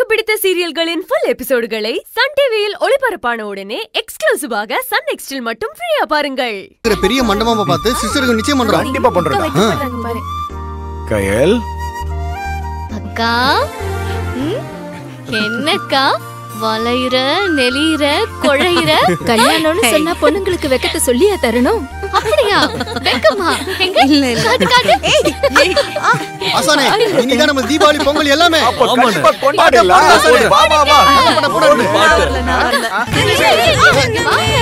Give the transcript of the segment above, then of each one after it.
பிடித்த சீரியல்களின் full எபிசோடுகளை Sun டிவியில் ஒளிபரப்பான உடனே எக்ஸ்க்ளூசிவாக சன் நெக்ஸ்டில் மட்டும் ஃப்ரீயா பாருங்கள் இருக்கிற பெரிய மண்டபமா பார்த்து சிஸ்டருக்கு நிச்சயம் பண்றான் கண்டிப்பா பண்றேன் வைக்க மாட்டாங்க பாரு. கயல் அக்கா ம், என்னக்கா வளையிற நெளியிற குழையிற கல்யாணம்னு சொன்னா பொண்ணுங்களுக்கு வெக்கத்தை சொல்லியா தரணும் அப்படியா வெக்கமா எங்க காட்டு காட்டு அசானே இன்னைக்கு நம்ம தீபாவளி பொங்கல் எல்லாமே அப்ப கண்டிப்பா கொண்டாடலாம் வா வா வா பண்ண போறாரு இங்க வாங்க.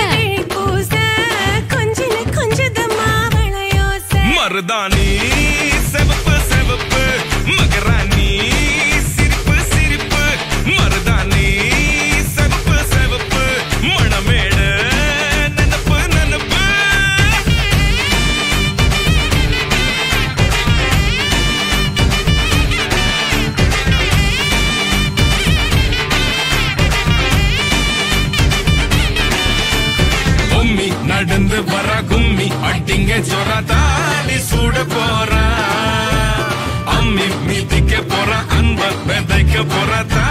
மருதாணி செவப்பு செவப்பு மகராணி சிரிப்பு சிரிப்பு மருதாணி செவப்பு செவப்பு மணமேடு நனப்பு நனப்பு பொம்மி நடந்து வர கும்மி அட்டிங்க ஜொர தாலி சூட போற அம்மி மிதிக்க போற அன்ப விதைக்க போற தாலி